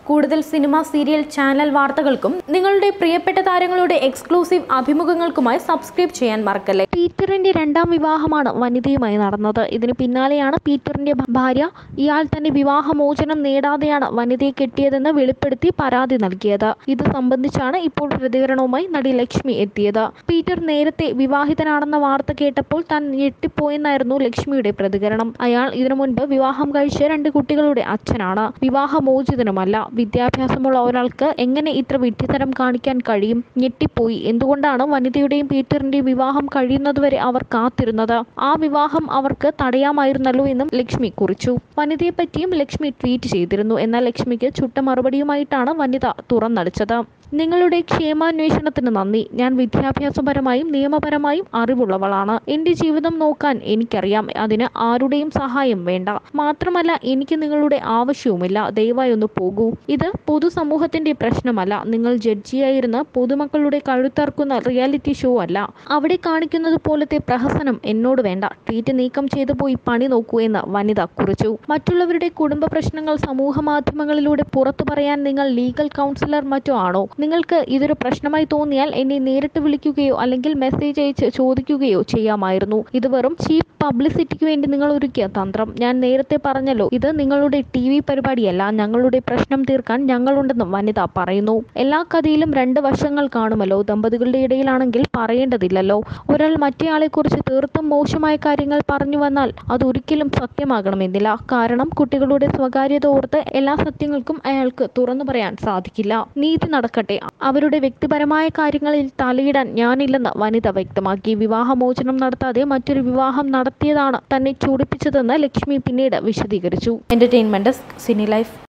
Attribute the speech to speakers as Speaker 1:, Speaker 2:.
Speaker 1: കൂടുതൽ cinema serial channel വാർത്തകൾക്കും നിങ്ങളുടെ പ്രിയപ്പെട്ട താരങ്ങളുടെ എക്സ്ക്ലൂസീവ് അഭിമുഖങ്ങൾക്കുമായി സബ്സ്ക്രൈബ് ചെയ്യാൻ മറക്കല്ലേ
Speaker 2: പീറ്ററിന്റെ രണ്ടാം വിവാഹമാണ് വനിതയുമായി നടന്നത് ഇതിന് പിന്നാലെയാണ് പീറ്ററിന്റെ ഭ- ഭാര്യ ഇയാൾ തന്നെ വിവാഹമോചനം നേടാതെയാണ് വനിതയെ കെട്ടിയതെന്ന് വെളിപ്പെടുത്തി പരാതി നൽകിയത് ഇത് സംബന്ധിച്ചാണ് ഇപ്പോൾ പ്രതികരണവുമായി നടി ലക്ഷ്മി എത്തിയത് പീറ്റർ നേരത്തെ വിവാഹിതനാണെന്ന വാർത്ത കേട്ടപ്പോൾ താൻ ഞെട്ടിപ്പോയെന്നായിരുന്നു ലക്ഷ്മിയുടെ പ്രതികരണം അയാൾ ഇതിനു മുൻപ് വിവാഹം കഴിച്ച രണ്ട് കുട്ടികളുടെ അച്ഛനാണ് വിവാഹമോചിതനുമല്ല വിദ്യാഭ്യാസമുള്ള ഒരാൾക്ക് എങ്ങനെ ഇത്ര വിഡ്ഢിത്തരം കാണിക്കാൻ കഴിയും ഞെട്ടിപ്പോയി എന്തുകൊണ്ടാണ് വനിതയുടെയും പീറ്ററിന്റെയും വിവാഹം കഴിയുന്നതുവരെ അവർ കാത്തിരുന്നത് ആ വിവാഹം അവർക്ക് തടയാമായിരുന്നല്ലോ എന്നും ലക്ഷ്മി കുറിച്ചു വനിതയെ പറ്റിയും ലക്ഷ്മി ട്വീറ്റ് ചെയ്തിരുന്നു എന്നാൽ ലക്ഷ്മിക്ക് ചുട്ട മറുപടിയുമായിട്ടാണ് വനിത തുറന്നടിച്ചത് നിങ്ങളുടെ ക്ഷേമാന്വേഷണത്തിന് നന്ദി ഞാൻ വിദ്യാഭ്യാസപരമായും നിയമപരമായും അറിവുള്ളവളാണ് എന്റെ ജീവിതം നോക്കാൻ എനിക്കറിയാം അതിന് ആരുടെയും സഹായം വേണ്ട മാത്രമല്ല എനിക്ക് നിങ്ങളുടെ ആവശ്യവുമില്ല ദയവായി ഒന്ന് പോകൂ ഇത് പൊതുസമൂഹത്തിന്റെ പ്രശ്നമല്ല നിങ്ങൾ ജഡ്ജിയായിരുന്ന് പൊതുമക്കളുടെ കഴുത്തറക്കുന്ന റിയാലിറ്റി ഷോ അല്ല അവിടെ കാണിക്കുന്നത് പോലത്തെ പ്രഹസനം എന്നോട് വേണ്ട ട്വീറ്റ് നീക്കം ചെയ്തു പോയി പണി നോക്കൂ എന്ന് വനിത കുറിച്ചു മറ്റുള്ളവരുടെ കുടുംബ പ്രശ്നങ്ങൾ സമൂഹ മാധ്യമങ്ങളിലൂടെ പുറത്തു പറയാൻ നിങ്ങൾ ലീഗൽ കൗൺസിലർ മറ്റോ ആണോ നിങ്ങൾക്ക് ഇതൊരു പ്രശ്നമായി തോന്നിയാൽ എന്നെ നേരിട്ട് വിളിക്കുകയോ അല്ലെങ്കിൽ മെസ്സേജ് അയച്ച് ചോദിക്കുകയോ ചെയ്യാമായിരുന്നു ഇത് വെറും ചീപ്പ് പബ്ലിസിറ്റിക്ക് വേണ്ടി നിങ്ങൾ ഒരുക്കിയ തന്ത്രം ഞാൻ നേരത്തെ പറഞ്ഞല്ലോ ഇത് നിങ്ങളുടെ ടി വി പരിപാടിയല്ല ഞങ്ങളുടെ പ്രശ്നം തീർക്കാൻ ഞങ്ങളുണ്ടെന്ന് വനിത പറയുന്നു എല്ലാ കഥയിലും രണ്ട് വശങ്ങൾ കാണുമല്ലോ ദമ്പതികളുടെ ഇടയിലാണെങ്കിൽ പറയേണ്ടതില്ലല്ലോ ഒരാൾ മറ്റേയാളെക്കുറിച്ച് തീർത്തും മോശമായ കാര്യങ്ങൾ പറഞ്ഞു വന്നാൽ അതൊരിക്കലും സത്യമാകണമെന്നില്ല കാരണം കുട്ടികളുടെ സ്വകാര്യത ഓർത്ത് എല്ലാ സത്യങ്ങൾക്കും അയാൾക്ക് തുറന്നു പറയാൻ സാധിക്കില്ല നീതി നടക്കട്ടെ അവരുടെ വ്യക്തിപരമായ കാര്യങ്ങളിൽ തലയിടാൻ ഞാനില്ലെന്ന് വനിത വ്യക്തമാക്കി വിവാഹമോചനം നടത്താതെ മറ്റൊരു വിവാഹം നടത്തിയതാണ് തന്നെ ചൂടിപ്പിച്ചതെന്ന് ലക്ഷ്മി പിന്നീട് വിശദീകരിച്ചു
Speaker 1: എന്റർടൈൻമെന്റ് സിനി ലൈഫ്